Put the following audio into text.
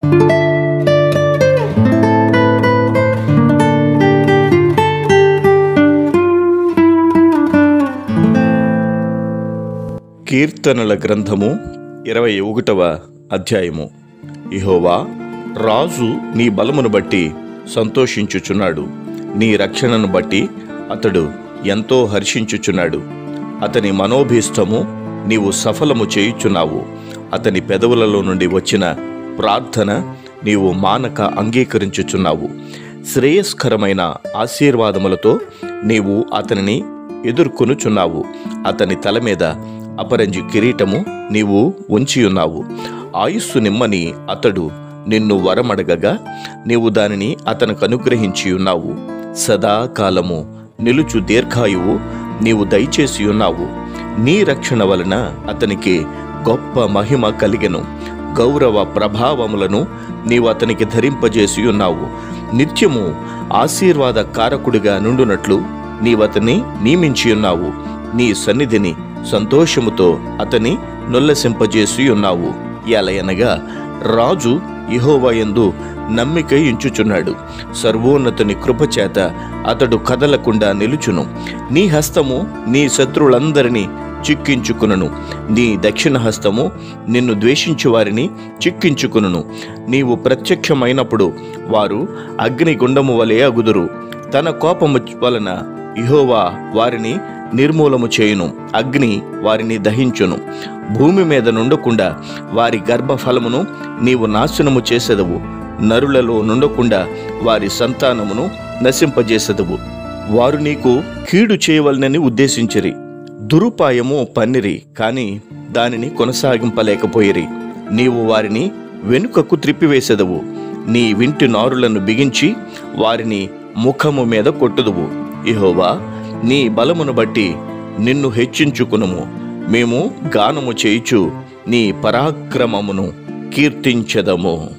కీర్తనల గ్రంథము ఇరవై ఒకటవ అధ్యాయము ఇహోవా రాజు నీ బలమును బట్టి సంతోషించుచున్నాడు నీ రక్షణను బట్టి అతడు ఎంతో హర్షించుచున్నాడు అతని మనోభీష్టము నీవు సఫలము చేయుచున్నావు అతని పెదవులలో నుండి వచ్చిన ప్రార్థన నీవు మానక అంగీకరించుచున్నావు శ్రేయస్కరమైన ఆశీర్వాదములతో నీవు అతనిని ఎదుర్కొనుచున్నావు అతని తల మీద అపరంజి కిరీటము నీవు ఉంచియున్నావు ఆయుస్సు నిమ్మని అతడు నిన్ను వరమడగగా నీవు దానిని అతనికి అనుగ్రహించి ఉన్నావు సదాకాలము నిలుచు దీర్ఘాయువు నీవు దయచేసి ఉన్నావు నీ రక్షణ వలన అతనికి గొప్ప మహిమ కలిగెను గౌరవ ప్రభావములను నీవు అతనికి ధరింపజేసి ఉన్నావు నిత్యము ఆశీర్వాద కారకుడిగా నుండునట్లు నీవతని నియమించి ఉన్నావు నీ సన్నిధిని సంతోషముతో అతని నొల్లసింపజేసి ఉన్నావు ఎలయనగా రాజు యెహోవాయందు నమ్మిక ఇంచుచున్నాడు సర్వోన్నతుని కృపచేత అతడు కదలకుండా నిలుచును నీ హస్తము నీ శత్రువులందరినీ చిక్కించుకును నీ దక్షిణ హస్తము నిన్ను ద్వేషించు వారిని చిక్కించుకును నీవు ప్రత్యక్షమైనప్పుడు వారు అగ్నిగుండము వలె అగుదురు తన కోపము వలన ఇహోవా వారిని నిర్మూలము చేయును అగ్ని వారిని దహించును భూమి మీద నుండకుండా వారి గర్భఫలమును నీవు నాశనము చేసెదవు నరులలో నుండకుండా వారి సంతానమును నశింపజేసెదవు వారు నీకు కీడు చేయవలనని ఉద్దేశించిరి దురుపాయము పన్నిరి కాని దానిని కొనసాగింపలేకపోయిరి నీవు వారిని వెనుకకు త్రిప్పివేసెదవు నీ వింటి నారులను బిగించి వారిని ముఖము మీద కొట్టుదువు ఇహోవా నీ బలమును బట్టి నిన్ను హెచ్చించుకునుము మేము గానము చేయుచు నీ పరాక్రమమును కీర్తించెదము